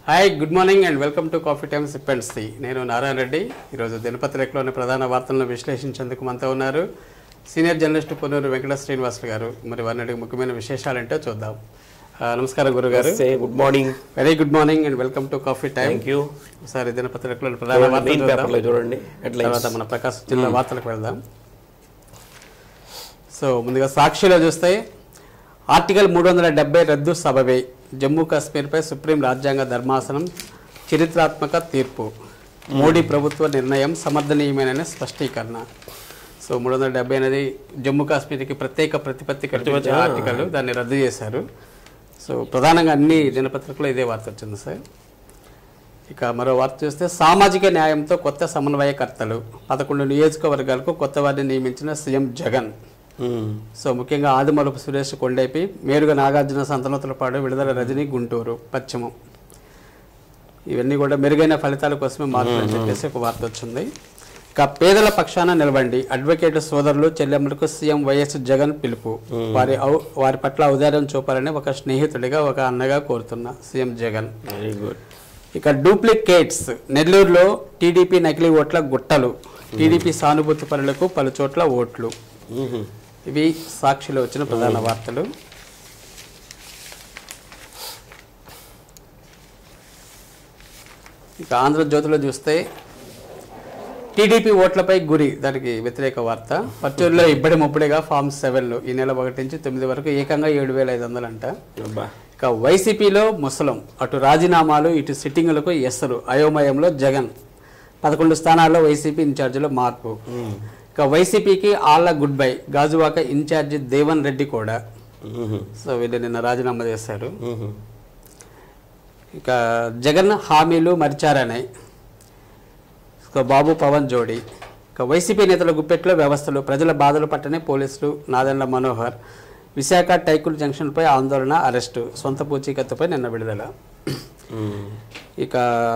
Hi good morning and welcome to coffee time sip and see నేను నారాయణ రెడ్డి ఈరోజు దినపత్రికలోని ప్రధాన వార్తలను విశ్లేషించేందుకు మనతో ఉన్నారు సీనియర్ జర్నలిస్ట్ పొన్నూరు వెంకట శ్రీనివాసులు గారు మరి వారిని అడిగి ముఖ్యమైన విశేషాలు ఏంటో చూద్దాం ఆ, నమస్కారం గురుగారు say good morning very good morning and welcome to coffee time thank you ఒకసారి దినపత్రికలోని ప్రధాన వార్తలు మెయిన్ చూద్దాం. పేపర్లో చూడండి హెడ్లైన్స్ తర్వాత మన ప్రకాశం జిల్లా వార్తలకు వెళ్దాం సో ముందుగా సాక్షిలో చూస్తే ఆర్టికల్ మూడు వందల డెబ్బై రద్దు సబవే జమ్మూ కాశ్మీర్పై సుప్రీం రాజ్యాంగ ధర్మాసనం చరిత్రాత్మక తీర్పు మోడీ ప్రభుత్వ నిర్ణయం సమర్థనీయమేనని స్పష్టీకరణ సో మూడు వందల డెబ్బై అనేది జమ్మూ కాశ్మీర్కి ప్రత్యేక ప్రతిపత్తి కల్పించే ఆర్టికల్ దాన్ని రద్దు చేశారు సో ప్రధానంగా అన్ని దినపత్రికలో ఇదే వార్త వచ్చింది సార్ ఇక మరో వార్త చూస్తే సామాజిక న్యాయంతో కొత్త సమన్వయకర్తలు పదకొండు నియోజకవర్గాలకు కొత్త వారిని నియమించిన సీఎం జగన్ సో ముఖ్యంగా ఆదిమలపు సురేష్ కొండేపి మేరుగా నాగార్జున సంతనోతులపాడు విడుదల రజని గుంటూరు పశ్చిమం ఇవన్నీ కూడా మెరుగైన ఫలితాల కోసమే మార్పులని చెప్పేసి ఒక వార్త వచ్చింది ఇక పేదల పక్షాన నిలబండి అడ్వకేట్ సోదరులు చెల్లెమ్మలకు సీఎం వైఎస్ జగన్ పిలుపు వారి ఔ- వారి పట్ల ఔదార్యం చూపాలని ఒక స్నేహితుడిగా ఒక అన్నగా కోరుతున్న సీఎం జగన్ వెరీ గుడ్ ఇక డూప్లికేట్స్ నెల్లూరులో టీడీపీ నకిలీ ఓట్ల గుట్టలు టీడీపీ సానుభూతి పనులకు పలు చోట్ల ఓట్లు ఇవి సాక్షిలో వచ్చిన ప్రధాన వార్తలు ఇక ఆంధ్రజ్యోతిలో చూస్తే టీడీపీ ఓట్లపై గురి దానికి వ్యతిరేక వార్త పచ్చూరులో ఇబ్బడి ముప్పడిగా ఫామ్ సెవెన్లు ఈ నెల ఒకటి నుంచి తొమ్మిది వరకు ఏకంగా ఏడు వేల ఐదు వందలు అంట అబ్బా ఇక వైసీపీలో ముసలం అటు రాజీనామాలు ఇటు సిట్టింగులకు ఎస్సరు అయోమయంలో జగన్ పదకొండు స్థానాల్లో వైసీపీ ఇన్ఛార్జీలో మార్పు ఇక వైసీపీకి Alla good bye Gajuwaka incharge Devan Reddy కూడా సో వీళ్ళు నిన్న రాజీనామా చేశారు ఇక జగన్ హామీలు మరిచారని ఇక బాబు పవన్ జోడీ ఇక వైసీపీ నేతల గుప్పెట్లో వ్యవస్థలు ప్రజల బాధలు పట్టనే పోలీసులు నాదెండ్ల మనోహర్ విశాఖ టైకుల్ జంక్షన్పై ఆందోళన అరెస్టు సొంత పూచీకత్తుపై నిన్న విడుదల ఇక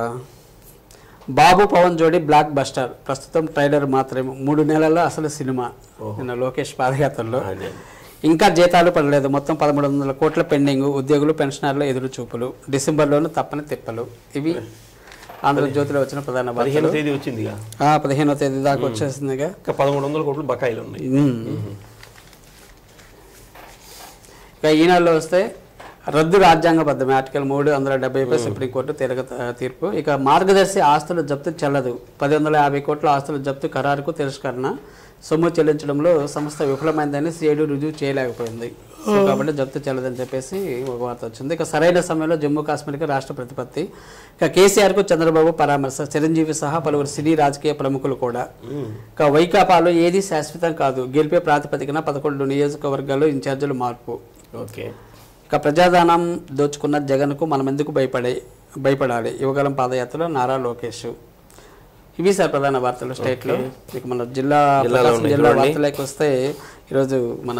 బాబు పవన్ జోడీ బ్లాక్ బస్టర్ ప్రస్తుతం ట్రైలర్ మాత్రమే మూడు నెలల్లో అసలు సినిమా నిన్న లోకేష్ పాదయాత్రలో అదే. ఇంకా జీతాలు పడలేదు మొత్తం పదమూడు వందల కోట్ల పెండింగ్ ఉద్యోగులు పెన్షనర్ల ఎదురు చూపులు డిసెంబర్లోనూ తప్పని తిప్పలు ఇవి ఆంధ్రజ్యోతిలో వచ్చిన ప్రధాన పదిహేను వార్తలు తేదీ వచ్చిందిగా ఆ, పదిహేనో తేదీ దాకా వచ్చేసిందిగా ఇంకా పదమూడు వందల కోట్లు బకాయిలు ఉన్నాయి ఉమ్. ఇక ఈనాడులో వస్తే రద్దు రాజ్యాంగబద్ధమే ఆర్టికల్ మూడు వందల డెబ్బైపై సుప్రీంకోర్టు తేలిక తీర్పు ఇక మార్గదర్శి ఆస్తుల జప్తు చెల్లదు పది వందల యాభై కోట్ల ఆస్తుల జప్తు ఖరారుకు తిరస్కరణ సొమ్ము చెల్లించడంలో సంస్థ విఫలమైందని సిఐడి రుజువు చేయలేకపోయింది సో కాబట్టి జప్తు చెల్లదని చెప్పేసి ఒక వార్త వచ్చింది ఇక సరైన సమయంలో జమ్మూ కాశ్మీర్కి రాష్ట్ర ప్రతిపత్తి ఇక కేసీఆర్కు చంద్రబాబు పరామర్శ చిరంజీవి సహా పలువురు సినీ రాజకీయ ప్రముఖులు కూడా ఇక వైకాపాలో ఏది శాశ్వతం కాదు గెలిపే ప్రాతిపదికన పదకొండు నియోజకవర్గాల్లో ఇన్ఛార్జీలు మార్పు ఓకే ఇక ప్రజాదానం దోచుకున్న జగన్కు మనం ఎందుకు భయపడే భయపడాలి యువగలం పాదయాత్రలో నారా లోకేష్ ఇవి సార్ ప్రధాన వార్తలు స్టేట్లో ఇక మన జిల్లా జిల్లాలో ప్రకాశం ఉన్నాయి జిల్లా చూడండి. వార్తలకు వస్తే ఈరోజు మన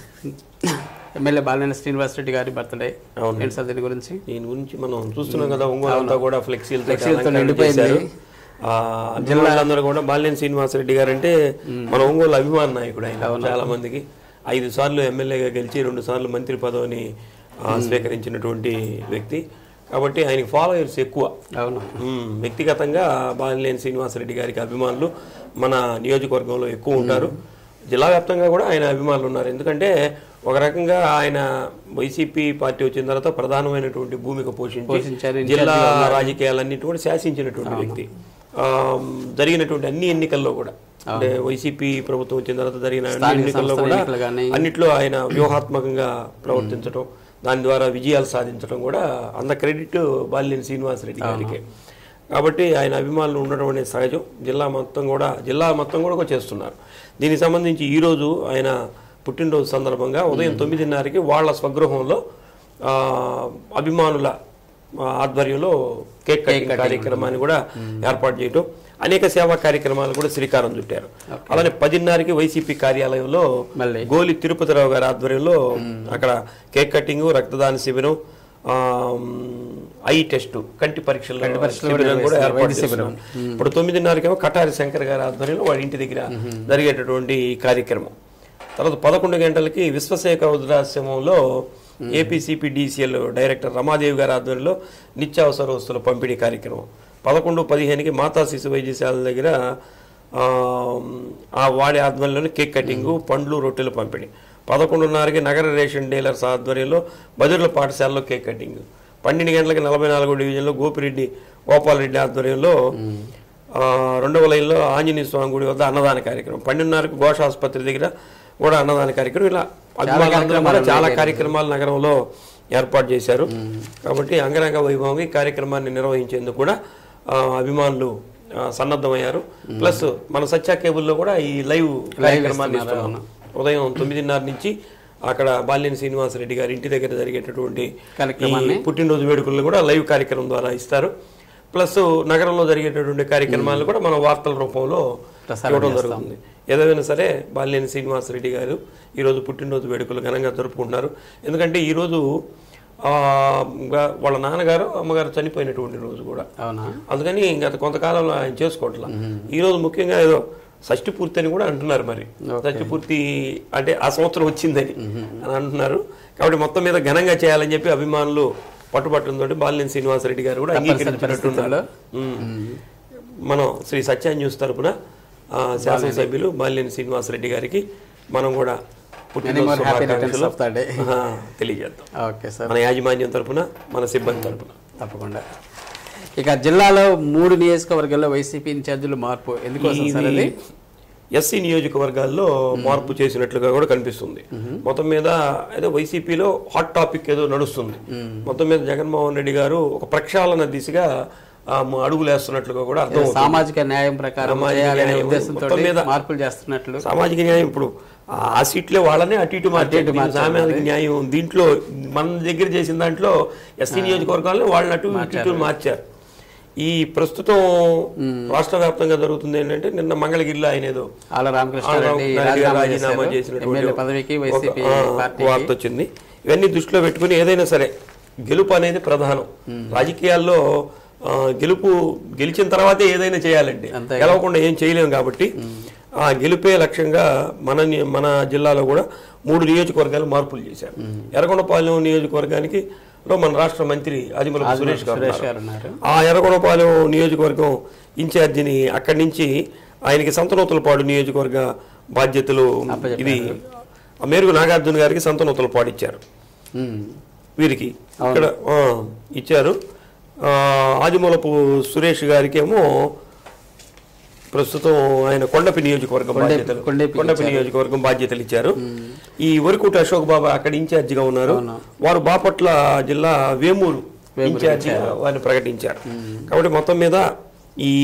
ఎమ్మెల్యే బాలినేని శ్రీనివాస్ రెడ్డి గారి బర్త్డే అవును. ఏంటి సార్ దీని గురించి దీని గురించి మనం చూస్తున్నాం కదా ఒంగోలు అంతా కూడా ఫ్లెక్సీలతో ఫ్లెక్సీలతో అలంకరణ నిండిపోయింది. చేశారు. ఆ జిల్లాలందరూ కూడా బాలినేని శ్రీనివాసరెడ్డి గారు అంటే మన ఒంగోలు అభిమాన నాయకుడు ఆయన చాలా మందికి ఐదు సార్లు ఎమ్మెల్యేగా గెలిచి రెండు సార్లు మంత్రి పదవిని ఆ, స్వీకరించినటువంటి వ్యక్తి కాబట్టి ఆయనకి ఫాలోయర్స్ ఎక్కువ అవును మ్మ్. వ్యక్తిగతంగా బాలినేని శ్రీనివాసరెడ్డి గారికి అభిమానులు మన నియోజకవర్గంలో ఎక్కువ ఉంటారు జిల్లా వ్యాప్తంగా కూడా ఆయన అభిమానులు ఉన్నారు ఎందుకంటే ఒక రకంగా ఆయన వైసీపీ పార్టీ వచ్చిన తర్వాత ప్రధానమైనటువంటి భూమిక పోషించారు, పోషించి జిల్లా రాజకీయాలన్నిటి కూడా శాసించినటువంటి వ్యక్తి ఆ, జరిగినటువంటి అన్ని ఎన్నికల్లో కూడా అంటే వైసీపీ ప్రభుత్వం వచ్చిన తర్వాత జరిగిన అన్ని స్థానిక ఎన్నికల్లో సంస్థల కూడా ఎన్నికలు కానీ అన్నిట్లో ఆయన వ్యూహాత్మకంగా ప్రవర్తించడం దాని ద్వారా విజయాలు సాధించడం కూడా అంత క్రెడిట్ బాలినేని శ్రీనివాసరెడ్డి గారికి కాబట్టి ఆయన అభిమానులు ఉండడం అనేది సహజం జిల్లా మొత్తం కూడా జిల్లా మొత్తం కూడా చేస్తున్నారు దీనికి సంబంధించి ఈరోజు ఆయన పుట్టినరోజు సందర్భంగా ఉదయం తొమ్మిదిన్నరకి వాళ్ళ స్వగృహంలో ఆ, అభిమానుల ఆ, ఆధ్వర్యంలో కేక్ కటింగ్ కార్యక్రమాన్ని కూడా ఏర్పాటు చేయటం అనేక సేవా కార్యక్రమాలు కూడా శ్రీకారం చుట్టారు అలానే పదిన్నరకి వైసీపీ కార్యాలయంలో మళ్ళీ గోలి తిరుపతిరావు గారి ఆధ్వర్యంలో అక్కడ కేక్ కటింగ్ రక్తదాన శిబిరం ఆ, ఐ టెస్ట్ కంటి పరీక్షలు శిబిరం కూడా ఏర్పాటు చేస్తున్నాం ఇప్పుడు తొమ్మిదిన్నరకేమో కటారి శంకర్ గారి ఆధ్వర్యంలో వాడి ఇంటి దగ్గర జరిగేటటువంటి ఈ కార్యక్రమం తర్వాత పదకొండు గంటలకి విశ్వశేఖర వృద్ధాశ్రమంలో ఏపీసీపీడీసీఎల్ డైరెక్టర్ రమాదేవి గారి ఆధ్వర్యంలో నిత్యావసర వస్తువుల పంపిణీ కార్యక్రమం పదకొండు పదిహేనుకి మాతా శిశు వైద్యశాల దగ్గర ఆ, ఆ వాడి ఆధ్వర్యంలో కేక్ కటింగ్ పండ్లు రొట్టెల పంపిణీ పదకొండున్నరకి నగర రేషన్ డీలర్స్ ఆధ్వర్యంలో బదుర్ల పాఠశాలలో కేక్ కటింగ్ పన్నెండు గంటలకి నలభై నాలుగో డివిజన్లో గోపిరెడ్డి గోపాలరెడ్డి ఆధ్వర్యంలో ఆ, రెండవ లైన్లో ఆంజనేయ స్వామి గుడి వద్ద అన్నదాన కార్యక్రమం పన్నెండున్నరకు ఘోష ఆసుపత్రి దగ్గర కూడా అన్నదాన కార్యక్రమం ఇలా అభిమానులందరూ కూడా చాలా కార్యక్రమాలు నగరంలో ఏర్పాటు చేశారు కాబట్టి అంగరంగ వైభవంగా ఈ కార్యక్రమాన్ని నిర్వహించేందుకు కూడా ఆ, అభిమానులు ఆ, సన్నద్ధమయ్యారు ప్లస్ మన సత్యా కేబుల్లో కూడా ఈ లైవ్ కార్యక్రమాన్ని ఇస్తున్నాం ఉదయం తొమ్మిదిన్నర నుంచి అక్కడ బాలినేని శ్రీనివాసరెడ్డి గారి ఇంటి దగ్గర జరిగేటటువంటి కార్యక్రమాన్ని? ఈ పుట్టినరోజు వేడుకలను కూడా లైవ్ కార్యక్రమం ద్వారా ఇస్తారు ప్లస్ నగరంలో జరిగేటటువంటి కార్యక్రమాలను కూడా మనం వార్తల రూపంలో ప్రసారం ఇవ్వడం జరుగుతుంది ఏదైనా సరే బాలినేని శ్రీనివాసరెడ్డి గారు ఈరోజు పుట్టినరోజు వేడుకలు ఘనంగా జరుపుకుంటున్నారు ఎందుకంటే ఈరోజు ఆ, గా- వాళ్ళ నాన్నగారు అమ్మగారు చనిపోయినటువంటి రోజు కూడా అవునా అందుకని గత కొంతకాలంలో ఆయన చేసుకోవట్లా ఈ రోజు ముఖ్యంగా ఏదో షష్టి పూర్తి అని కూడా అంటున్నారు మరి షష్టి పూర్తి అంటే ఆ సంవత్సరం వచ్చిందని అని అంటున్నారు కాబట్టి మొత్తం మీద ఘనంగా చేయాలని చెప్పి అభిమానులు పట్టుబట్టడంతో బాలినేని శ్రీనివాసరెడ్డి గారు కూడా అంగీకరించినట్టున్నారు ఉమ్. మనం శ్రీ సత్య న్యూస్ తరపున ఆ, శాసనసభ్యులు బాలినేని శ్రీనివాసరెడ్డి గారికి మనం కూడా పుట్టినరోజు more happy returns శుభాకాంక్షలు of the day. ఆ, తెలియజేద్దాం ఓకే సార్ మన యాజమాన్యం తరపున మన సిబ్బంది తరపున తప్పకుండా ఇక జిల్లాలో మూడు నియోజకవర్గాల్లో వైసీపీ ఇన్ఛార్జీలు మార్పు ఎందుకోసం సార్ అది ఎస్సీ నియోజకవర్గాల్లో మార్పు చేసినట్లుగా కూడా కనిపిస్తుంది మొత్తం మీద ఏదో వైసీపీలో హాట్ టాపిక్ ఏదో నడుస్తుంది మొత్తం మీద జగన్మోహన్ రెడ్డి గారు ఒక ప్రక్షాళన దిశగా ఆ, అడుగులు వేస్తున్నట్లుగా కూడా అర్థం సామాజిక న్యాయం ప్రకారం సామాజిక చేయాలనే న్యాయం ఉద్దేశంతో మొత్తం మీద మార్పులు చేస్తున్నట్లు సామాజిక న్యాయం ఇప్పుడు ఆ సీట్లే వాళ్ళనే అటు ఇటు మార్చారు సామాజిక న్యాయం దీంట్లో మన దగ్గర చేసిన దాంట్లో ఎస్సీ నియోజకవర్గాల్లో వాళ్ళని అటు ఇటు ఇటు మార్చారు ఈ ప్రస్తుతం రాష్ట్ర వ్యాప్తంగా జరుగుతుంది ఏంటంటే నిన్న మంగళగిరిలో ఆయన ఏదో ఆల రామకృష్ణారెడ్డి రాజీనామా రాజీనామా చేశారు చేసినటువంటి ఎమ్మెల్యే పదవికి వైసీపీ ఒక, ఆ, పార్టీ వార్త వచ్చింది ఇవన్నీ దృష్టిలో పెట్టుకుని ఏదైనా సరే గెలుపు అనేది ప్రధానం రాజకీయాల్లో ఆ, గెలుపు గెలిచిన తర్వాతే ఏదైనా చేయాలండి అంతే గెలవకుండా ఏం చేయలేము కాబట్టి ఆ గెలుపే లక్ష్యంగా మన ని- మన జిల్లాలో కూడా మూడు నియోజకవర్గాలు మార్పులు చేశారు ఎర్రగొండపాలెం నియోజకవర్గానికి లో మన రాష్ట్ర మంత్రి ఆదిమూలపు సురేష్ గారు సురేష్ ఉన్నారు. గారు ఉన్నారు ఆ ఎర్రగొండపాలెం నియోజకవర్గం ఇన్ఛార్జిని అక్కడి నుంచి ఆయనకి సంతనూతలపాడు నియోజకవర్గ బాధ్యతలు ఇది ఆ మేరుగు నాగార్జున గారికి సంతనూతలపాడు ఇచ్చారు ఉమ్. వీరికి ఇక్కడ ఆ, ఇచ్చారు ఆ, ఆదిమూలపు సురేష్ గారికి ఏమో ప్రస్తుతం ఆయన కొండపి నియోజకవర్గం బాధ్యతలు కొండపి కొండపి నియోజకవర్గం బాధ్యతలు ఇచ్చారు ఈ వరకుట అశోక్ బాబా అక్కడ ఇన్ఛార్జిగా ఉన్నారు వారు బాపట్ల జిల్లా వేమూరు ఇన్ఛార్జిగా వారిని ప్రకటించారు కాబట్టి మొత్తం మీద ఈ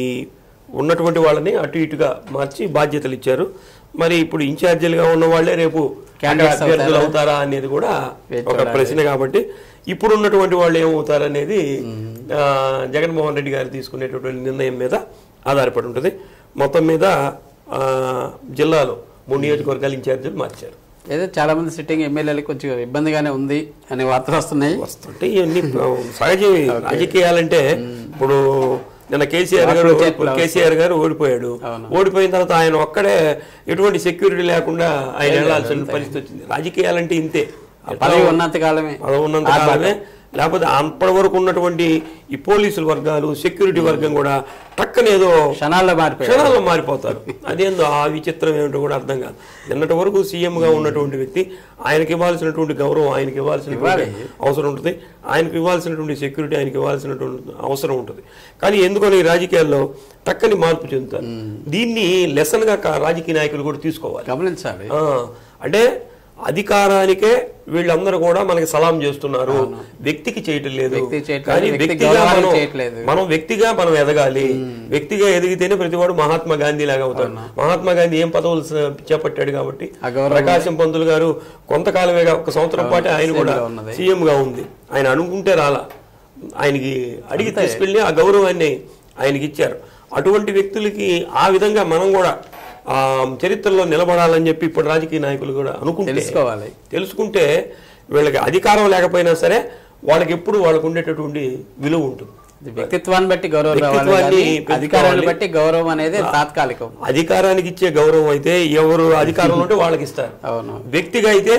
ఉన్నటువంటి వాళ్ళని అటు ఇటుగా మార్చి బాధ్యతలు ఇచ్చారు మరి ఇప్పుడు ఇన్ఛార్జీలుగా ఉన్న వాళ్ళే రేపు అక్కడ అభ్యర్థులు అవుతారా అనేది కూడా ఒక ప్రశ్న కాబట్టి ఇప్పుడు ఉన్నటువంటి వాళ్ళు ఏమవుతారు అనేది ఆ, జగన్మోహన్ రెడ్డి గారు తీసుకునేటటువంటి నిర్ణయం మీద ఆధారపడి ఉంటుంది మొత్తం మీద ఆ, జిల్లాలో మూడు నియోజకవర్గాల ఇన్ఛార్జీలు మార్చారు ఏదో చాలా మంది సిట్టింగ్ ఎమ్మెల్యేలకు కొంచెం ఇబ్బందిగానే ఉంది అనే వార్తలు వస్తున్నాయి వస్తుంటే ఇవన్నీ సహజమే రాజకీయాలంటే ఇప్పుడు నిన్న కేసీఆర్ గారు కేసీఆర్ గారు ఓడిపోయాడు ఓడిపోయిన తర్వాత ఆయన ఒక్కడే ఎటువంటి సెక్యూరిటీ లేకుండా ఆయన వెళ్లాల్సిన పరిస్థితి వచ్చింది రాజకీయాలంటే ఇంతే పదవి ఉన్నంత కాలమే పదవి ఉన్నంత కాలమే లేకపోతే అప్పటి వరకు ఉన్నటువంటి ఈ పోలీసుల వర్గాలు సెక్యూరిటీ వర్గం కూడా టక్కనేదో క్షణాల్లో మారిపోయాయి క్షణాల్లో మారిపోతారు అదేందో ఆ విచిత్రం ఏమిటో కూడా అర్థం కాదు నిన్నటి వరకు సీఎం గా ఉన్నటువంటి వ్యక్తి ఆయనకి ఇవ్వాల్సినటువంటి గౌరవం ఆయనకి ఇవ్వాల్సినటువంటి అవసరం ఉంటుంది ఆయనకి ఇవ్వాల్సినటువంటి సెక్యూరిటీ ఆయనకి ఇవ్వాల్సినటువంటి అవసరం ఉంటుంది కానీ ఎందుకని ఈ రాజకీయాల్లో టక్కని మార్పు చెందుతారు దీన్ని లెసన్ గా కా- రాజకీయ నాయకులు కూడా తీసుకోవాలి గమనించాలి ఆ, అంటే అధికారానికే వీళ్ళందరూ కూడా మనకి సలాం చేస్తున్నారు వ్యక్తికి చేయటం లేదు వ్యక్తికి చేయట్లేదు, కానీ వ్యక్తి వ్యక్తిగా గౌరవానికి మనం చేయట్లేదు. మనం వ్యక్తిగా మనం ఎదగాలి వ్యక్తిగా ఎదిగితేనే ప్రతివాడు మహాత్మా గాంధీ లాగా అవుతాడు మహాత్మా గాంధీ ఏం పదవులు స- చేపట్టాడు కాబట్టి ఆ గౌరవం ప్రకాశం పంతులు గారు కొంతకాలమేగా ఒక సంవత్సరం పాటు ఆయన కూడా సీఎంగా ఉన్నది. సీఎం గా ఉంది ఆయన అనుకుంటే రాలా ఆయనకి అడిగి తీసుకెళ్లి ఆ గౌరవాన్ని ఆయనకి ఇచ్చారు అటువంటి వ్యక్తులకి ఆ విధంగా మనం కూడా ఆ చరిత్రలో నిలబడాలని చెప్పి ఇప్పుడు రాజకీయ నాయకులు కూడా అనుకుంటే తెలుసుకోవాలి తెలుసుకుంటే వీళ్ళకి అధికారం లేకపోయినా సరే వాళ్ళకి ఎప్పుడు వాళ్ళకు ఉండేటటువంటి విలువ ఉంటుంది ఇది వ్యక్తిత్వాన్ని బట్టి గౌరవం రావాలి వ్యక్తిత్వాన్ని కానీ అధికారాన్ని బట్టి గౌరవం అనేది తాత్కాలికం అధికారానికి ఇచ్చే గౌరవం అయితే ఎవరు అధికారంలో ఉంటే వాళ్ళకి ఇస్తారు అవును వ్యక్తిగా అయితే నువ్వు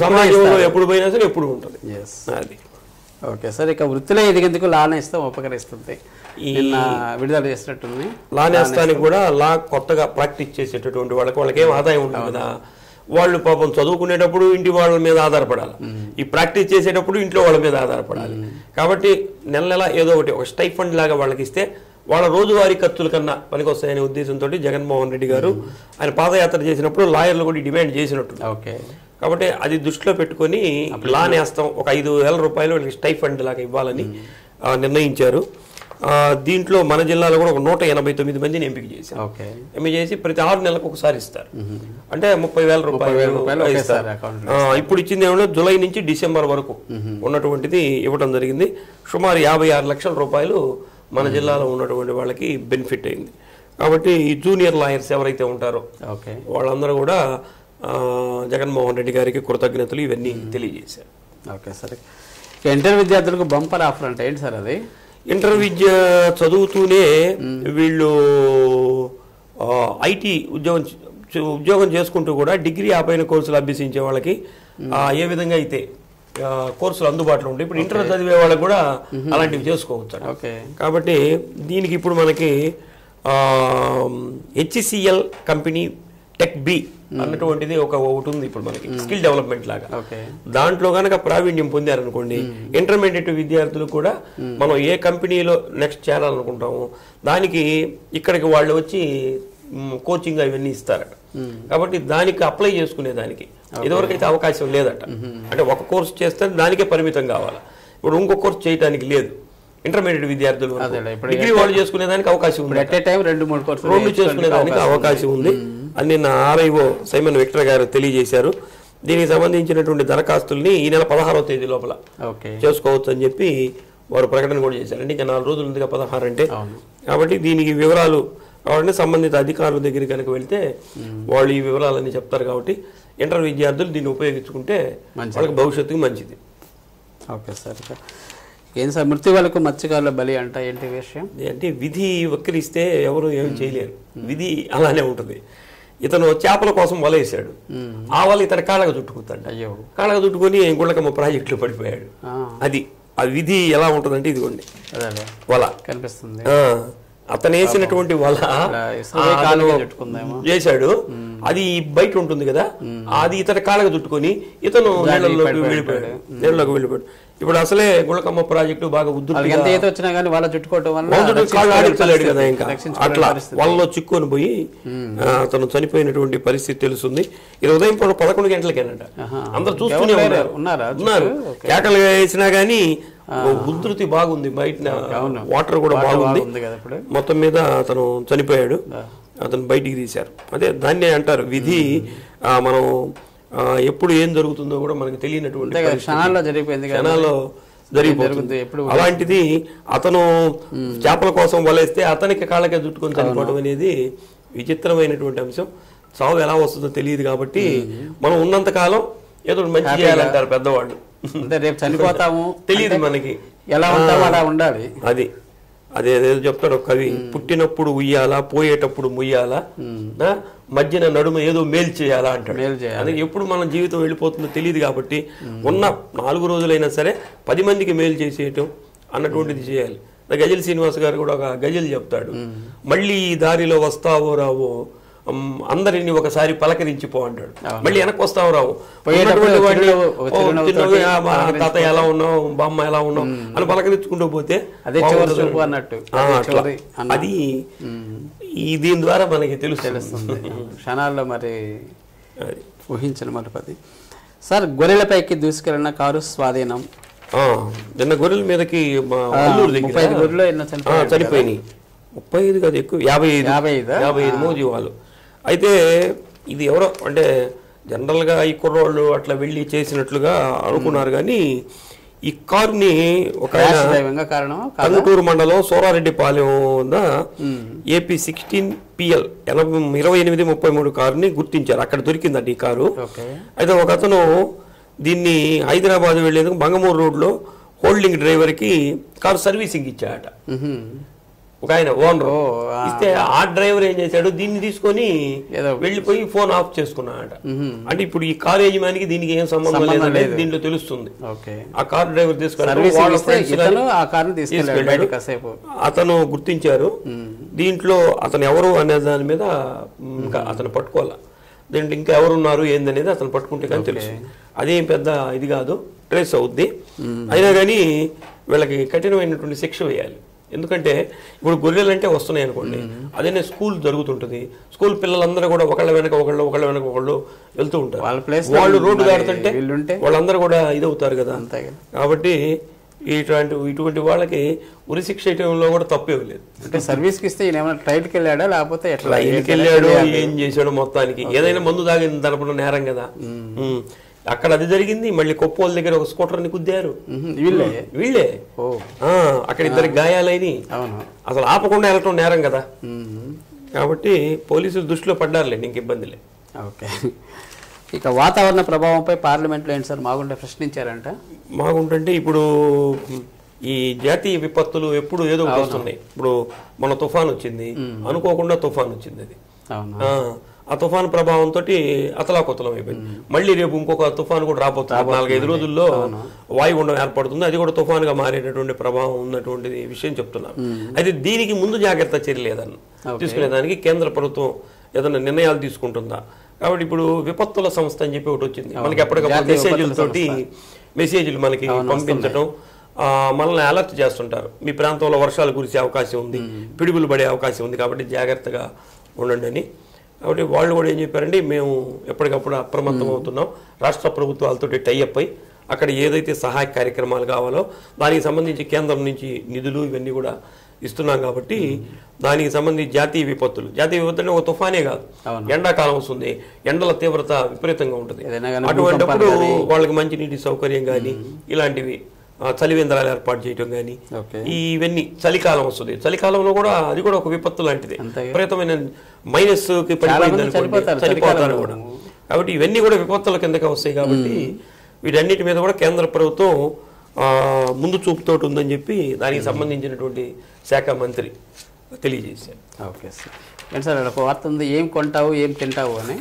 సమాజంలో ఎప్పుడు పోయినా సరే ఎప్పుడు ఉంటుంది ఎస్ అది ఓకే సార్ ఇక వృత్తిలో ఎదిగేందుకు లాన ఇస్తాం ఉపకరిస్తుంది నిన్న విడుదల చేసినట్టుంది లా నేస్తానికి కూడా లా కొత్తగా ప్రాక్టీస్ చేసేటటువంటి వాళ్ళకి వాళ్ళకి ఏం ఆదాయం ఉండదు కదా వాళ్ళు పాపం చదువుకునేటప్పుడు ఇంటి వాళ్ళ మీద ఆధారపడాలి ఈ ప్రాక్టీస్ చేసేటప్పుడు ఇంట్లో వాళ్ళ మీద ఆధారపడాలి కాబట్టి నెల నెల ఏదో ఒకటి ఒక స్టైఫండ్ లాగా వాళ్ళకి ఇస్తే వాళ్ళ రోజువారీ ఖర్చుల కన్నా పనికొస్తాయనే ఉద్దేశంతో జగన్మోహన్ రెడ్డి గారు ఆయన పాదయాత్ర చేసినప్పుడు లాయర్లు కూడా డిమాండ్ చేసినట్టు ఓకే కాబట్టి అది దృష్టిలో పెట్టుకొని లా నేస్తాం ఒక ఐదు వేల రూపాయలు వాళ్ళకి స్టైఫండ్ లాగా ఇవ్వాలని ఆ, నిర్ణయించారు ఆ, దీంట్లో మన జిల్లాలో కూడా ఒక నూట ఎనభై తొమ్మిది మందిని ఎంపిక చేశారు ఓకే ఎంపిక చేసి ప్రతి ఆరు నెలలకు ఒకసారి ఇస్తారు అంటే ముప్పై వేల వేల రూపాయలు రూపాయలు ఒకేసారి ఇస్తారు account ఆ, ఇప్పుడు ఇచ్చింది ఏమన్నా జూలై నుంచి డిసెంబర్ వరకు ఉన్నటువంటిది ఇవ్వడం జరిగింది సుమారు యాభై ఆరు లక్షల రూపాయలు మన జిల్లాలో ఉన్నటువంటి వాళ్ళకి బెనిఫిట్ అయింది కాబట్టి ఈ జూనియర్ లాయర్స్ ఎవరైతే ఉంటారో ఓకే వాళ్ళందరూ కూడా ఆ, జగన్మోహన్ రెడ్డి గారికి కృతజ్ఞతలు ఇవన్నీ తెలియజేశారు ఓకే సరే ఇక ఇంటర్ విద్యార్థులకు బంపర్ ఆఫర్ అంటే ఏంటి సార్ అది ఇంటర్ విద్య చదువుతూనే వీళ్ళు ఐటీ ఉద్యోగం చే- ఉద్యోగం చేసుకుంటూ కూడా డిగ్రీ ఆపైన కోర్సులు అభ్యసించే వాళ్ళకి ఆ, ఏ విధంగా అయితే ఆ, కోర్సులు అందుబాటులో ఉంటాయి ఇప్పుడు ఇంటర్ చదివే వాళ్ళకి కూడా అలాంటివి చేసుకోవచ్చు ఓకే కాబట్టి దీనికి ఇప్పుడు మనకి హెచ్సిఎల్ కంపెనీ టెక్ బి అన్నటువంటిది ఒక ఒకటి ఉంది ఇప్పుడు మనకి స్కిల్ డెవలప్మెంట్ లాగా ఓకే దాంట్లో గనక ప్రావీణ్యం పొందారనుకోండి ఇంటర్మీడియట్ విద్యార్థులు కూడా మనం ఏ కంపెనీలో నెక్స్ట్ చేరాలనుకుంటాము దానికి ఇక్కడికి వాళ్ళు వచ్చి మ్, కోచింగ్ అవన్నీ ఇస్తారట కాబట్టి దానికి అప్లై చేసుకునే దానికి ఇదివరకైతే అవకాశం లేదట అంటే ఒక కోర్స్ చేస్తే దానికే పరిమితం కావాలి ఇప్పుడు ఇంకో కోర్స్ చేయడానికి లేదు ఇంటర్మీడియట్ విద్యార్థులు వరకు. అదేలే, ఇప్పుడు డిగ్రీ వాళ్ళు చేసుకునే దానికి అవకాశం ఉంది ఇప్పుడు ఎట్ ఏ టైం రెండు మూడు కోర్సులు రెండు చేసుకునే దానికి అవకాశం ఉంది అని నిన్న ఆర్ఐఓ సైమన్ విక్టర్ గారు తెలియజేశారు దీనికి సంబంధించినటువంటి దరఖాస్తుల్ని ఈ నెల పదహారవ తేదీ లోపల ఓకే చేసుకోవచ్చు అని చెప్పి వారు ప్రకటన కూడా చేశారు అంటే ఇంకా నాలుగు రోజులు ఉందిగా పదహారు అంటే అవును. కాబట్టి దీనికి వివరాలు కావాలంటే సంబంధిత అధికారుల దగ్గర కనుక వెళ్తే వాళ్ళు ఈ వివరాలన్నీ చెప్తారు కాబట్టి ఇంటర్ విద్యార్థులు దీన్ని ఉపయోగించుకుంటే మంచిది. వాళ్ళకి భవిష్యత్తుకు మంచిది ఓకే సార్ ఇక ఏం సార్ మృత్యు వాళ్ళకు మత్స్యకారుల బలి అంట ఏంటి విషయం అంటే విధి వక్రిస్తే ఎవరు ఏం చేయలేరు విధి అలానే ఉంటుంది ఇతను చేపల కోసం వల వేసాడు ఆ వల ఇతను కాళ్ళగా చుట్టుకుతాడు అయ్యో కాళ్ళగా చుట్టుకొని గుళ్ళకమ్మ ప్రాజెక్టులో పడిపోయాడు ఆ, అది ఆ విధి ఎలా ఉంటుందంటే ఇదిగోండి అదేలే వల కనిపిస్తుంది ఆ, అతను వేసినటువంటి వల ఇలా ఇసురువై ఆ, కాలుగా అతను చుట్టుకుందేమో. చేశాడు అది బయట ఉంటుంది కదా అది ఇతను కాళ్ళగా చుట్టుకొని ఇతను నీళ్ళలోకి పడిపోయాడు. వెళ్ళిపోయాడు నీళ్ళలోకి వెళ్ళిపోయాడు ఇప్పుడు అసలే గుళ్ళకమ్మ ప్రాజెక్టు బాగా వాళ్ళకి ఉద్ధృతిగా ఎంత ఈత వచ్చినా కానీ వాళ్ళ చుట్టుకోవటం వల్ల వంతుడు కాళ్ళు రక్షించుకోలేని ఆడించలేడు కదా పరిస్థితి. ఇంకా రక్షించుకోలేని అట్లా పరిస్థితి. వాళ్ళలో చిక్కుని పోయి ఆ, అతను చనిపోయినటువంటి పరిస్థితి తెలుస్తుంది ఇది ఉదయం పూట పదకొండు గంటలకేనంట ఆహా. అందరు చూస్తూనే ఎవరు ఉన్నారు ఉన్నారా? ఉన్నారు ఓకే. కేకలు వేసినా గానీ ఉధృతి బాగుంది బయట అవును. వాటర్ కూడా వాటర్ బాగుంది బాగుంది కదా ఇప్పుడు మొత్తం మీద అతను చనిపోయాడు అతను బయటికి తీశారు అదే దాన్నే అంటారు విధి ఆ, మనం ఆ, ఎప్పుడు ఏం జరుగుతుందో కూడా మనకి తెలియనటువంటి అంతే కదా పరిస్థితి. క్షణాల్లో జరిగిపోయింది కదా క్షణాల్లో జరుగుతుంది జరిగిపోతుంది ఎప్పుడు అలాంటిది అతను చేపల కోసం వలేస్తే అతనికి కాళ్ళకే చుట్టుకొని చనిపోవడం అనేది విచిత్రమైనటువంటి అంశం చావు ఎలా వస్తుందో తెలియదు కాబట్టి మనం ఉన్నంత కాలం ఏదో ఒకటి మంచి చేయాలంటారు పెద్దవాళ్ళు అంటే రేపు చనిపోతాము తెలియదు మనకి ఎలా ఉంటామో అలా ఉండాలి అది అదే అదేదో చెప్తాడు ఒక కవి పుట్టినప్పుడు ఉయ్యాలా పోయేటప్పుడు ముయ్యాలా ఆ, మధ్యన నడుమ ఏదో మేలు చేయాలా అంటాడు మేలు చేయాలి. అందుకే ఎప్పుడు మన జీవితం వెళ్ళిపోతుందో తెలియదు కాబట్టి ఉన్న నాలుగు రోజులైనా సరే పది మందికి మేలు చేసేయటం అన్నటువంటిది చేయాలి గజల్ శ్రీనివాస్ గారు కూడా ఒక గజల్ చెప్తాడు మళ్ళీ ఈ దారిలో వస్తావో రావో ఉమ్, అందరిని ఒకసారి పలకరించిపో అంటాడు మళ్ళీ వెనక్కి వస్తావు రావు పోయేటప్పుడు ఉన్నటువంటి వాడిని, చిరునవ్వు- ఒక "ఓ, చిరునవ్వుతోటి చిన్నగా, మా తాత ఎలా ఉన్నావు బామ్మ ఎలా ఉన్నావు అని పలకరించుకుంటూ పోతే అదే చివరి బాగుంటుంది. చూపు అన్నట్టు ఆ, అదే అట్లా. చివరి అన్న. అది ఈ దీని ద్వారా మనకి తెలుస్తుంది తెలుస్తుంది క్షణాల్లో మరి అది. ఊహించిన మరపది సార్ గొర్రెలపైకి దూసుకెళ్లిన కారు స్వాధీనం ఆ, నిన్న గొర్రెల మీదకి మా ఆ, అల్లూరు ముప్పై ఐదు దగ్గర గొర్రెలు ఎన్నో ఆ, చనిపోయాయి చనిపోయినాయి ముప్పై ఐదు కాదు ఎక్కువ యాభై ఐదు యాభై ఐదా? యాభై ఐదు మోజీవాలు అయితే ఇది ఎవరో అంటే జనరల్గా ఈ కుర్రోళ్ళు అట్లా వెళ్ళి చేసినట్లుగా అనుకున్నారు కానీ ఈ కారుని ఒక ఆయన ర్యాష్ డ్రైవింగ్ కారణమా కాదా? కంగుటూరు మండలం సోరారెడ్డిపాలెం వద్ద ఏపీ సిక్స్టీన్ పిఎల్ ఎనభై ఇరవై ఎనిమిది ముప్పై మూడు కారుని గుర్తించారు అక్కడ దొరికిందండి ఈ కారు ఓకే అయితే ఒక అతను దీన్ని హైదరాబాద్ వెళ్లేందుకు మంగమూరు రోడ్లో హోల్డింగ్ డ్రైవర్కి కారు సర్వీసింగ్ ఇచ్చాడట మ్హూ. ఒక ఆయన ఓనర్ ఓ, ఆ. ఇస్తే ఆ డ్రైవర్ ఏం చేశాడు దీన్ని తీసుకొని ఏదో వెళ్ళిపోయి ఫోన్ ఆఫ్ చేసుకున్నాడట అంటే ఇప్పుడు ఈ కారు యజమానికి దీనికి ఏం సంబంధం సంబంధం లేదనేది లేదు. దీంట్లో తెలుస్తుంది ఓకే ఆ కార్ డ్రైవర్ తీసుకొని సర్వీస్ వాళ్ళ ఇస్తే friends ఇతను గాని ఆ కార్ని తీసుకెళ్ళాడు తీసుకెళ్ళాడు. బయట కాసేపు అతను గుర్తించారు దీంట్లో అతను ఎవరు అనే దాని మీద ఇంకా అతను పట్టుకోవాలా దీంట్లో ఇంకా ఎవరున్నారు ఏందనేది అతను పట్టుకుంటే కానీ తెలుసు అదేం పెద్ద ఇది కాదు ట్రేస్ అవుద్ది అయినా కానీ వీళ్ళకి కఠినమైనటువంటి శిక్ష వేయాలి ఎందుకంటే ఇప్పుడు గొర్రెలు అంటే వస్తున్నాయి అనుకోండి అదేనే స్కూల్ జరుగుతుంటుంది స్కూల్ పిల్లలందరూ కూడా ఒకళ్ళ వెనక ఒకళ్ళు ఒకళ్ళ వెనక ఒకళ్ళు వెళ్తూ ఉంటారు వాళ్ళ place లో వాళ్ళు రోడ్డు మరి దాడుతుంటే వీళ్ళుంటే? వాళ్ళందరూ కూడా ఇదవుతారు కదా అంతే కదా. కాబట్టి ఇటువంటి ఇటువంటి వాళ్ళకి ఉరి శిక్ష వేయడంలో కూడా తప్పే లేదు అంటే సర్వీస్ కి ఇస్తే ఈయన ఏమైనా ట్రైల్కి వెళ్ళాడా లేకపోతే ఎట్లా లైన్కి వెళ్ళాడు ఏం చేశాడు మొత్తానికి ఏదైనా మందు తాగిన తరపున నేరం కదా ఉమ్. అక్కడ అది జరిగింది మళ్ళీ కొప్పోల దగ్గర ఒక స్కూటర్ని గుద్దారు మ్మ్. వీళ్ళే వీళ్ళే ఓ ఆ, అక్కడ ఇద్దరికి గాయాలైని అవును అసలు ఆపకుండా వెళ్ళటం నేరం కదా మ్మ్. కాబట్టి పోలీసులు దృష్టిలో పడ్డారులే ఇంక ఇబ్బంది లే ఓకే ఇక వాతావరణ ప్రభావంపై పార్లమెంట్లో ఏంటి సార్ మాగుంటే ప్రశ్నించారంట మాకుంటే ఇప్పుడు ఈ జాతీయ విపత్తులు ఎప్పుడు ఏదో ఒకటి వస్తున్నాయి ఇప్పుడు మన తుఫాన్ వచ్చింది అనుకోకుండా తుఫాన్ వచ్చింది అది అవును ఆ, ఆ తుఫాన్ ప్రభావంతో అతలాకుతలం అయిపోయింది మళ్ళీ రేపు ఇంకొక తుఫాన్ కూడా రాబోతుంది నాలుగైదు రోజుల్లో వాయుగుండం ఏర్పడుతుంది అది కూడా తుఫాన్గా మారేటటువంటి ప్రభావం ఉన్నటువంటి విషయం చెప్తున్నారు అయితే దీనికి ముందు జాగ్రత్త చర్య లేదన్న తీసుకునేదానికి కేంద్ర ప్రభుత్వం ఏదైనా నిర్ణయాలు తీసుకుంటుందా కాబట్టి ఇప్పుడు విపత్తుల సంస్థ అని చెప్పి ఒకటి వచ్చింది మనకి ఎప్పటికప్పుడు జాతీయ మెసేజ్లతోటి మెసేజ్లు మనకి పంపించడం ఆ, మనల్ని అలర్ట్ చేస్తుంటారు మీ ప్రాంతంలో వర్షాలు కురిసే అవకాశం ఉంది పిడుగులు పడే అవకాశం ఉంది కాబట్టి జాగ్రత్తగా ఉండండి అని కాబట్టి వాళ్ళు కూడా ఏం చెప్పారంటే మేము ఎప్పటికప్పుడు అప్రమత్తం అవుతున్నాం రాష్ట్ర ప్రభుత్వాలతో టైఅప్ అయి అక్కడ ఏదైతే సహాయ కార్యక్రమాలు కావాలో దానికి సంబంధించి కేంద్రం నుంచి నిధులు ఇవన్నీ కూడా ఇస్తున్నాం కాబట్టి దానికి సంబంధించి జాతీయ విపత్తులు జాతీయ విపత్తు అంటే ఒక తుఫానే కాదు ఎండాకాలం వస్తుంది ఎండల తీవ్రత విపరీతంగా ఉంటుంది ఏదైనా కానీ అటువంటిప్పుడు వాళ్ళకి మంచినీటి సౌకర్యం కానీ ఇలాంటివి ఆ, చలివేంద్రాలు ఏర్పాటు చేయటం కానీ ఓకే ఇవన్నీ చలికాలం వస్తుంది చలికాలంలో కూడా అది కూడా ఒక విపత్తు లాంటిది అంతే. విపరీతమైన మైనస్ కి పడిపోయింది మంది అనుకోండి చనిపోతారు చనిపోతారు కూడా కాబట్టి ఇవన్నీ కూడా విపత్తుల కిందకే వస్తాయి కాబట్టి వీటన్నిటి మీద కూడా కేంద్ర ప్రభుత్వం ఆ, ముందు చూపుతోటి ఉందని చెప్పి దానికి సంబంధించినటువంటి శాఖ మంత్రి తెలియజేశారు ఓకే సార్ ఏంటి సార్ ఒక వార్త ఉంది ఏం కొంటావు ఏం తింటావు అని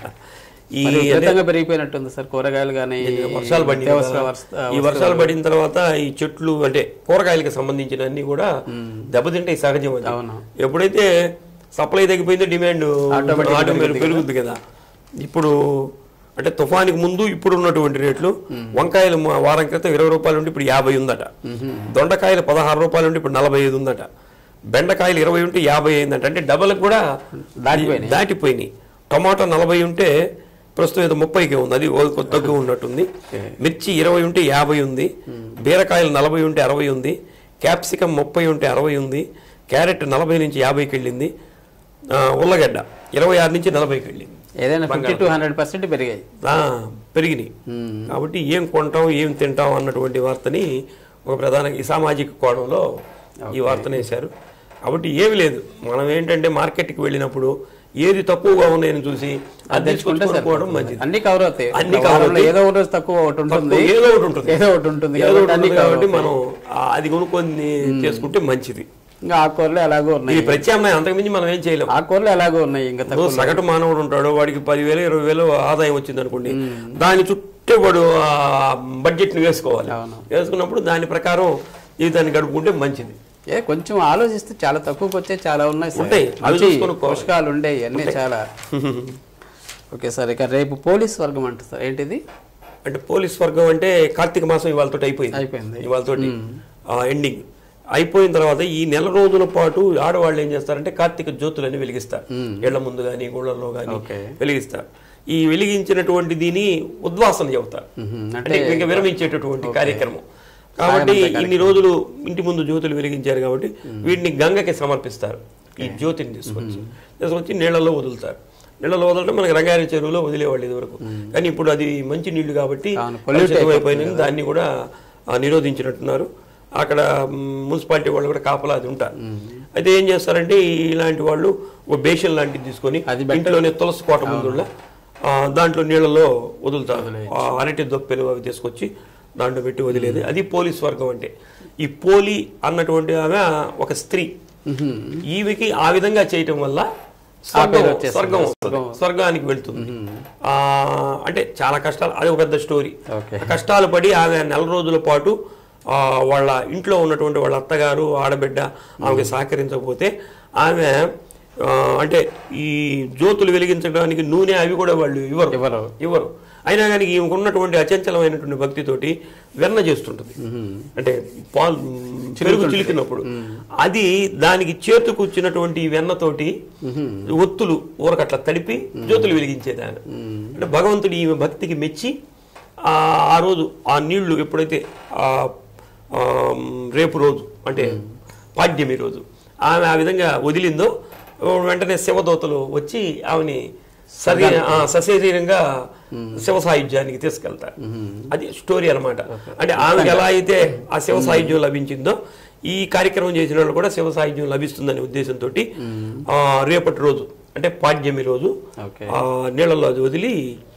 ఈ మరి విపరీతంగా పెరిగిపోయినట్టుంది సార్ కూరగాయలు కానీ వర్షాలు పడినాయి నిత్యావసర కదా. వస్తు- ఈ వర్షాలు పడిన తర్వాత ఈ చెట్లు అంటే కూరగాయలకు సంబంధించిన అన్ని కూడా దెబ్బతింటాయి సహజం అది అవును. ఎప్పుడైతే సప్లై తగ్గిపోయిందో డిమాండ్ Automatic ఆటోమేటిక్ పెరుగుతుంది కదా ఇప్పుడు అంటే తుఫానికి ముందు ఇప్పుడు ఉన్నటువంటి రేట్లు వంకాయలు మా వారం క్రితం ఇరవై రూపాయలు ఉంటే ఇప్పుడు యాభై ఉందట దొండకాయలు పదహారు రూపాయలు ఉంటే ఇప్పుడు నలభై ఐదు ఉందట బెండకాయలు ఇరవై ఉంటే యాభై అయిందట అంటే డబల్ కూడా దాటిపోయినాయి. దాటిపోయినాయి టమాటా నలభై ఉంటే ప్రస్తుతం ఏదో ముప్పైకే ఉంది అది ఓ- కొద్ది తక్కువ ఉన్నట్టుంది మిర్చి ఇరవై ఉంటే యాభై ఉంది బీరకాయలు నలభై ఉంటే అరవై ఉంది క్యాప్సికం ముప్పై ఉంటే అరవై ఉంది క్యారెట్ నలభై నుంచి యాభైకి వెళ్ళింది ఆ, ఉల్లగడ్డ ఇరవై ఆరు నుంచి నలభైకి వెళ్ళింది ఏదైనా ఫిఫ్టీ టు హండ్రెడ్ పర్సెంట్ పెరిగాయి ఆ, పెరిగినాయి కాబట్టి ఏం కొంటాం ఏం తింటాం అన్నటువంటి వార్తని ఒక ప్రధాన ఈ సామాజిక కోణంలో ఈ వార్తను వేశారు కాబట్టి ఏమి లేదు మనం ఏంటంటే మార్కెట్కి వెళ్ళినప్పుడు ఏది తక్కువగా ఉన్నాయని చూసి అది తెచ్చుకుంటే తీసుకొచ్చుకోవడం మంచిది అన్ని కవర్ అవుతాయి అన్ని వారంలో cover అవుతాయి. ఏదో ఒక రోజు తక్కువ ఒకటి ఉంటుంది తక్కువ ఏదో ఒకటి ఉంటుంది ఏదో ఒకటి ఉంటుంది ఏదో ఒకటి కాబట్టి అన్ని ఉంటుంది cover కాబట్టి అవుతాయి. మనం ఆ, అది కొనుక్కొని చేసుకుంటే మంచిది ఇంకా ఆకుకూరలు ఎలాగో ఉన్నాయి ఇది ప్రత్యామ్నాయం అంతకుమించి మనం ఏం చేయలేం ఆకుకూరలు ఎలాగో ఉన్నాయి ఇంకా తక్కువ ఇప్పుడు సగటు మానవుడు ఉంటాడు వాడికి పదివేలు ఇరవై వేలు ఆదాయం వచ్చింది అనుకోండి దాని చుట్టే వాడు ఆ బడ్జెట్ ని వేసుకోవాలి అవును. వేసుకున్నప్పుడు దాని ప్రకారం జీవితాన్ని గడుపుకుంటే మంచిది ఏ కొంచెం ఆలోచిస్తే చాలా తక్కువకి వచ్చే చాలా ఉన్నాయి సార్. ఉంటాయి. అవి మంచి చూసుకొని పోవాలి. పోషకాలు ఉండేవి అన్నీ చాలా ఓకే సార్ ఇక రేపు పోలీస్ వర్గం అంట సార్ ఏంటిది అంటే పోలీస్ వర్గం అంటే కార్తీక మాసం ఇవాళతో అయిపోయింది అయిపోయింది. ఇవాళతోటి ఎండింగ్ అయిపోయిన తర్వాత ఈ నెల రోజుల పాటు ఆడవాళ్ళు ఏం చేస్తారంటే కార్తీక జ్యోతులని వెలిగిస్తారు ఇళ్ల ముందు కానీ గుళ్ళల్లో కానీ ఓకే. వెలిగిస్తారు ఈ వెలిగించినటువంటి దీని ఉద్వాసన చెబుతారు మ్మ్. అంటే ఇంకా విరమించేటటువంటి కార్యక్రమం కాబట్టి ఇన్ని రోజులు ఇంటి ముందు జ్యోతులు వెలిగించారు కాబట్టి వీటిని గంగకి సమర్పిస్తారు ఈ జ్యోతిని తీసుకొచ్చి తీసుకొచ్చి నీళ్ళలో వదులుతారు నీళ్ళలో వదలడం మనకి రంగారెడ్డి చెరువులో వదిలేవాళ్ళు ఇదివరకు కానీ ఇప్పుడు అది మంచి నీళ్లు కాబట్టి అవును, polluted కలుషితం అయిపోయినాయి దాన్ని కూడా ఆ, నిరోధించినట్టున్నారు అక్కడ మ్, మున్సిపాలిటీ వాళ్ళు కూడా కాపలా అది ఉంటారు అయితే ఏం చేస్తారంటే ఈ- ఇలాంటి వాళ్ళు ఒక బేషన్ లాంటిది తీసుకొని అది ఇంట్లోనే తులసి కోట ముందుള്ള ఆ, దాంట్లో నీళ్ళలో వదులుతారు ఆ అరటి దొప్పెలు అవి తీసుకొచ్చి దాంట్లో పెట్టి వదిలేది అది పోలీస్ వర్గం అంటే ఈ పోలి అన్నటువంటి ఆమె ఒక స్త్రీ ఈమెకి ఆ విధంగా చేయటం వల్ల స్వర్గం స్వర్గం వస్తుంది స్వర్గానికి వెళ్తుంది ఆ, అంటే చాలా కష్టాలు అది ఒక పెద్ద స్టోరీ ఓకే కష్టాలు పడి ఆమె నెల రోజుల పాటు ఆ, వాళ్ళ ఇంట్లో ఉన్నటువంటి వాళ్ళ అత్తగారు ఆడబిడ్డ ఆమెకి సహకరించకపోతే ఆమె ఆ, అంటే ఈ జ్యోతులు వెలిగించడానికి నూనె అవి కూడా వాళ్ళు ఇవ్వరు ఎవరు ఇవ్వరు అయినా కానీ ఈమెకు ఉన్నటువంటి అచంచలమైనటువంటి భక్తితోటి వెన్న చేస్తుంటుంది అంటే పాలు పెరుగు చిలికినప్పుడు అది దానికి చేతుకూర్చినటువంటి ఈ వెన్నతోటి ఒత్తులు ఊరకట్ల తడిపి జ్యోతులు వెలిగించేదాన్ని అంటే భగవంతుడు ఈమె భక్తికి మెచ్చి ఆ ఆ రోజు ఆ నీళ్లు ఎప్పుడైతే ఆ ఆ, రేపు రోజు అంటే పాడ్యమి రోజు ఆమె ఆ విధంగా వదిలిందో వెంటనే శివదూతలు వచ్చి ఆమెని సరి ఆ, సశరీరంగా శివ సాయుధ్యానికి తీసుకెళ్తారు అది స్టోరీ అన్నమాట అంటే ఆమెకి ఎలా అయితే ఆ శివ సాయుధ్యం లభించిందో ఈ కార్యక్రమం చేసిన వాళ్ళు కూడా శివ సాయుధ్యం లభిస్తుందనే ఉద్దేశంతో రేపటి రోజు అంటే పాడ్యమి రోజు ఓకే ఆ నీళ్ళలో అది వదిలి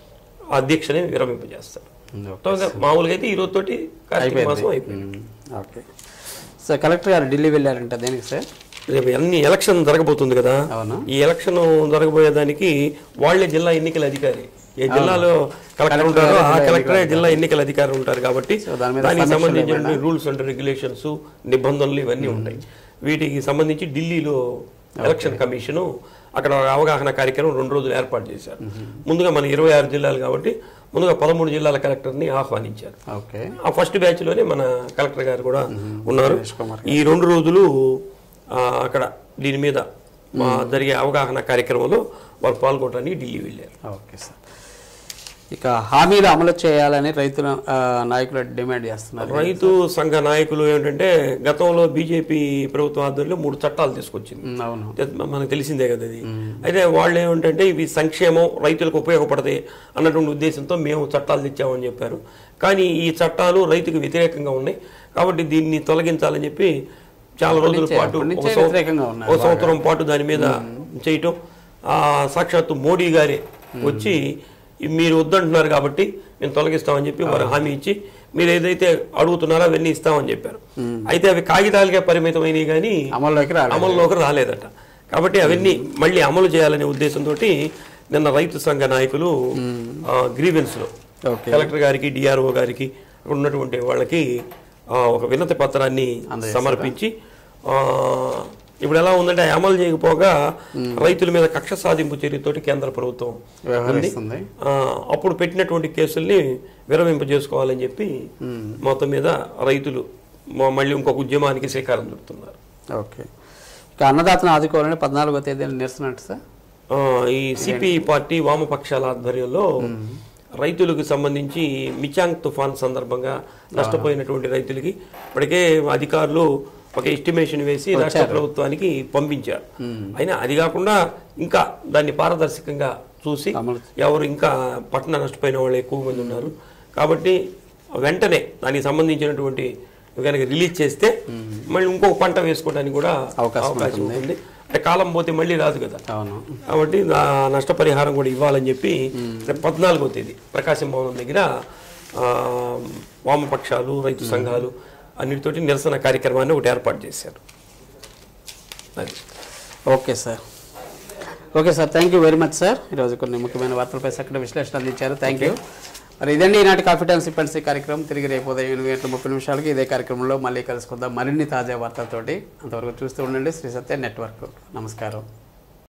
ఆ దీక్షని విరమింపజేస్తారు మొత్తంగా మామూలుగా అయితే ఈ రోజు తోటి కార్తీక మాసం అయిపోయింది ఓకే సార్ కలెక్టర్ గారు ఢిల్లీ వెళ్ళారంట దేనికి సార్ రేపు అన్ని ఎలక్షన్ జరగబోతుంది కదా అవునా ఈ ఎలక్షన్ జరగబోయేదానికి వాళ్ళే జిల్లా ఎన్నికల అధికారి ఏ జిల్లాలో కలెక్టర్ ఉంటారో ఆ కలెక్టరే జిల్లా ఎన్నికల అధికారి ఉంటారు కాబట్టి దాని మీద దానికి సంబంధించిన రూల్స్ అండ్ రెగ్యులేషన్స్ నిబంధనలు ఇవన్నీ ఉంటాయి వీటికి సంబంధించి ఢిల్లీలో ఎలక్షన్ కమిషను అక్కడ ఒక అవగాహన కార్యక్రమం రెండు రోజులు ఏర్పాటు చేశారు ముందుగా మన ఇరవై ఆరు జిల్లాలు కాబట్టి ముందుగా పదమూడు జిల్లాల కలెక్టర్ని ఆహ్వానించారు ఓకే ఆ ఫస్ట్ బ్యాచ్ లోనే మన కలెక్టర్ గారు కూడా ఉన్నారు కుమార్ ఈ రెండు రోజులు ఆ, అక్కడ దీని మీద ఆ, జరిగే అవగాహన కార్యక్రమంలో వారు పాల్గొనడానికి ఢిల్లీ వెళ్ళారు ఓకే సార్ ఇక హామీలు అమలు చేయాలని రైతుల ఆ, నాయకులు డిమాండ్ చేస్తున్నారు రైతు సంఘ నాయకులు ఏంటంటే గతంలో బీజేపీ ప్రభుత్వం ఆధ్వర్యంలో మూడు చట్టాలు తీసుకొచ్చింది ఉమ్, అవును అది మనకు తెలిసిందే కదా అది అయితే వాళ్ళు ఏమిటంటే ఇవి సంక్షేమం రైతులకు ఉపయోగపడతాయి అన్నటువంటి ఉద్దేశంతో మేము చట్టాలు తెచ్చామని చెప్పారు కానీ ఈ చట్టాలు రైతుకు వ్యతిరేకంగా ఉన్నాయి కాబట్టి దీన్ని తొలగించాలని చెప్పి చాలా రోజుల నుంచే, పాటు అప్పటి నుంచే ఒక సంవ- వ్యతిరేకంగా ఉన్నారు ఒక సంవత్సరం పాటు దాని మీద చేయటం ఆ సాక్షాత్తు మోడీ గారే వచ్చి మీరు వద్దంటున్నారు కాబట్టి మేము తొలగిస్తామని చెప్పి వారు హామీ ఇచ్చి మీరు ఏదైతే అడుగుతున్నారో అవన్నీ ఇస్తామని చెప్పారు అయితే అవి కాగితాలకే పరిమితమైనవి కానీ అమల్లోకి రాలేదు అమల్లోకి రాలేదట కాబట్టి అవన్నీ మళ్ళీ అమలు చేయాలనే ఉద్దేశంతో నిన్న రైతు సంఘ నాయకులు గ్రీవెన్స్ లో ఓకే కలెక్టర్ గారికి డిఆర్ఓ గారికి అక్కడ ఉన్నటువంటి వాళ్ళకి ఆ, ఒక వినతి పత్రాన్ని సమర్పించి ఆ, ఇప్పుడు ఎలా ఉందంటే అమలు చేయకపోగా రైతుల మీద కక్ష సాధింపు చర్యతోటి కేంద్ర ప్రభుత్వం వ్యవహరిస్తుంది ఆ, అప్పుడు పెట్టినటువంటి కేసుల్ని విరమింపజేసుకోవాలని చెప్పి మొత్తం మీద రైతులు మ- మళ్ళీ ఇంకొక ఉద్యమానికి శ్రీకారం చుడుతున్నారు ఓకే ఇక అన్నదాతను ఆదుకోవాలని పద్నాలుగో తేదీన నిరసన అంట సార్ ఆ, ఈ సిపిఐ పార్టీ వామపక్షాల ఆధ్వర్యంలో రైతులకు సంబంధించి మిచాంగ్ తుఫాన్ సందర్భంగా నష్టపోయినటువంటి రైతులకి ఇప్పటికే అధికారులు ఒక ఎస్టిమేషన్ వేసి రాష్ట్ర ప్రభుత్వానికి పంపించారు అయినా అది కాకుండా ఇంకా దాన్ని పారదర్శకంగా చూసి అమలు ఎవరు ఇంకా పట్టణ నష్టపోయిన వాళ్ళు ఎక్కువ మంది ఉన్నారు కాబట్టి వెంటనే దానికి సంబంధించినటువంటి కనుక రిలీజ్ చేస్తే మళ్ళీ ఇంకొక పంట వేసుకోవడానికి కూడా అవకాశం అవకాశం ఉంటుంది అంటే కాలం పోతే మళ్ళీ రాదు కదా అవును కాబట్టి నా నష్టపరిహారం కూడా ఇవ్వాలని చెప్పి రేపు పద్నాలుగో తేదీ ప్రకాశం భవనం దగ్గర ఆ, వామపక్షాలు రైతు సంఘాలు అన్నిటితోటి నిరసన కార్యక్రమాన్ని ఒకటి ఏర్పాటు చేశారు అది okay sir okay sir thank you very much sir ఈరోజు కొన్ని ముఖ్యమైన వార్తలపై చక్కటి విశ్లేషణ అందించారు థ్యాంక్ యూ మరి ఇదండి ఈనాటి కాన్ఫిడెన్స్ ఇప్పటి కార్యక్రమం తిరిగి రేపు ఉదయం ఎనిమిది గంటల ముప్పై నిమిషాలకి ఇదే కార్యక్రమంలో మళ్ళీ కలుసుకుందాం మరిన్ని తాజా వార్తలతోటి అంతవరకు చూస్తూ ఉండండి శ్రీ సత్య నెట్వర్క్ నమస్కారం